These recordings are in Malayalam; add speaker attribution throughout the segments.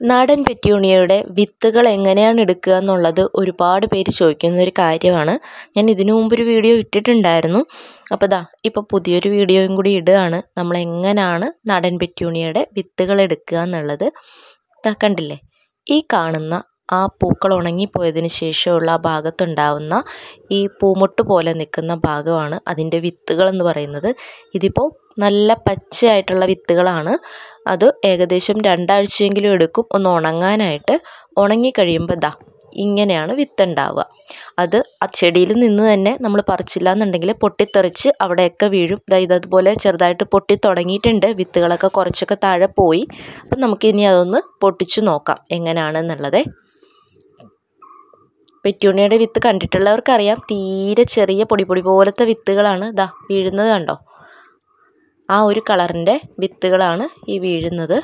Speaker 1: നാടൻ പെറ്റ്യൂണിയയുടെ വിത്തുകൾ എങ്ങനെയാണ് എടുക്കുക എന്നുള്ളത് ഒരുപാട് പേര് ചോദിക്കുന്ന ഒരു കാര്യമാണ് ഞാൻ ഇതിനു മുമ്പൊരു വീഡിയോ ഇട്ടിട്ടുണ്ടായിരുന്നു അപ്പോൾ ദാ ഇപ്പോൾ പുതിയൊരു വീഡിയോയും കൂടി ഇടുകയാണ് നമ്മൾ എങ്ങനെയാണ് നാടൻ പെറ്റ്യൂണിയയുടെ വിത്തുകൾ എടുക്കുക എന്നുള്ളത് ദാ കണ്ടില്ലേ ഈ കാണുന്ന ആ പൂക്കൾ ഉണങ്ങിപ്പോയതിന് ശേഷമുള്ള ആ ഭാഗത്തുണ്ടാവുന്ന ഈ പൂമൊട്ട് പോലെ നിൽക്കുന്ന ഭാഗമാണ് അതിൻ്റെ വിത്തുകൾ എന്ന് പറയുന്നത് ഇതിപ്പോൾ നല്ല പച്ചയായിട്ടുള്ള വിത്തുകളാണ് അത് ഏകദേശം രണ്ടാഴ്ചയെങ്കിലും എടുക്കും ഒന്ന് ഉണങ്ങാനായിട്ട് ഉണങ്ങിക്കഴിയുമ്പോൾ ദാ ഇങ്ങനെയാണ് വിത്തുണ്ടാവുക അത് ആ ചെടിയിൽ നിന്ന് തന്നെ നമ്മൾ പറിച്ചില്ല എന്നുണ്ടെങ്കിൽ പൊട്ടിത്തെറിച്ച് അവിടെയൊക്കെ വീഴും ദാ ഇതതുപോലെ ചെറുതായിട്ട് പൊട്ടി തുടങ്ങിയിട്ടുണ്ട് വിത്തുകളൊക്കെ കുറച്ചൊക്കെ താഴെ പോയി അപ്പം നമുക്കിനി അതൊന്ന് പൊട്ടിച്ചു നോക്കാം എങ്ങനെയാണെന്നുള്ളത് പെറ്റ്യൂണിയുടെ വിത്ത് കണ്ടിട്ടുള്ളവർക്കറിയാം തീരെ ചെറിയ പൊടി പൊടി പോലത്തെ വിത്തുകളാണ് ദാ വീഴുന്നത് കണ്ടോ ആ ഒരു കളറിൻ്റെ വിത്തുകളാണ് ഈ വീഴുന്നത്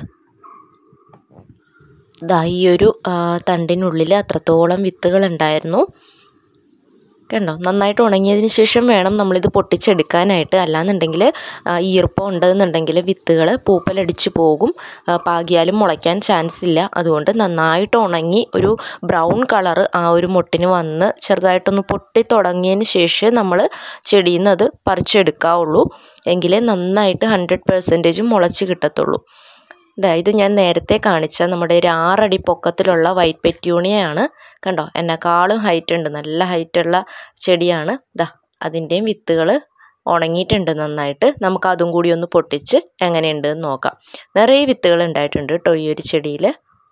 Speaker 1: ദാ ഈ ഒരു തണ്ടിനുള്ളിൽ അത്രത്തോളം വിത്തുകൾ ഉണ്ടായിരുന്നു കണ്ടോ നന്നായിട്ട് ഉണങ്ങിയതിന് ശേഷം വേണം നമ്മളിത് പൊട്ടിച്ചെടുക്കാനായിട്ട് അല്ലാന്നുണ്ടെങ്കിൽ ഈർപ്പം ഉണ്ടെന്നുണ്ടെങ്കിൽ വിത്തുകൾ പൂപ്പലടിച്ച് പോകും പാകിയാലും മുളയ്ക്കാൻ ചാൻസ് ഇല്ല അതുകൊണ്ട് നന്നായിട്ട് ഉണങ്ങി ഒരു ബ്രൗൺ കളറ് ആ ഒരു മുട്ടിന് വന്ന് ചെറുതായിട്ടൊന്ന് പൊട്ടി തുടങ്ങിയതിന് ശേഷം നമ്മൾ ചെടിയിൽ നിന്ന് അത് പറിച്ചെടുക്കാവുള്ളൂ എങ്കിലേ നന്നായിട്ട് ഹൺഡ്രഡ് പെർസെൻറ്റേജ് മുളച്ച് കിട്ടത്തുള്ളൂ ഇതാ ഇത് ഞാൻ നേരത്തെ കാണിച്ച നമ്മുടെ ഒരു ആറടി പൊക്കത്തിലുള്ള വൈറ്റ് പെറ്റ്യൂണിയയാണ് കണ്ടോ എന്നെക്കാളും ഹൈറ്റ് ഉണ്ട് നല്ല ഹൈറ്റുള്ള ചെടിയാണ് ദാ അതിൻ്റെയും വിത്തുകൾ ഉണങ്ങിയിട്ടുണ്ട് നന്നായിട്ട് നമുക്ക് അതും കൂടി ഒന്ന് പൊട്ടിച്ച് എങ്ങനെയുണ്ട് എന്ന് നോക്കാം നിറയെ വിത്തുകൾ ഉണ്ടായിട്ടുണ്ട് കേട്ടോ ഈ ഒരു ചെടിയിൽ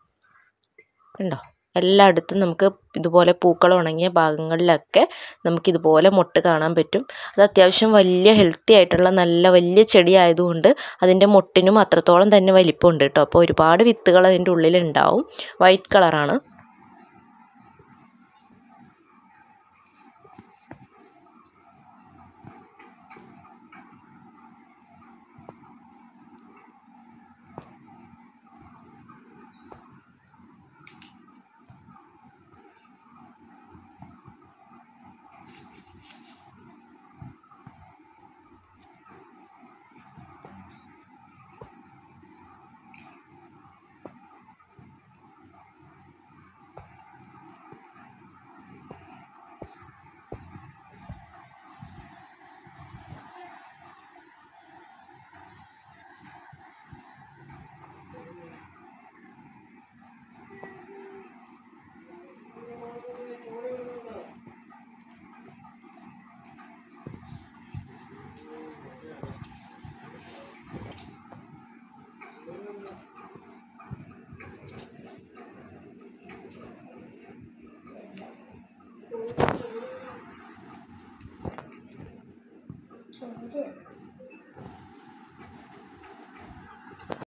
Speaker 1: കണ്ടോ എല്ലായിടത്തും നമുക്ക് ഇതുപോലെ പൂക്കൾ ഉണങ്ങിയ ഭാഗങ്ങളിലൊക്കെ നമുക്കിതുപോലെ മൊട്ട് കാണാൻ പറ്റും അത് അത്യാവശ്യം വലിയ ഹെൽത്തി ആയിട്ടുള്ള നല്ല വലിയ ചെടി ആയതുകൊണ്ട് അതിൻ്റെ മൊട്ടിനും അത്രത്തോളം തന്നെ വലിപ്പമുണ്ട് കേട്ടോ അപ്പോൾ ഒരുപാട് വിത്തുകൾ അതിൻ്റെ ഉള്ളിലുണ്ടാവും വൈറ്റ് കളറാണ്
Speaker 2: ചോറ്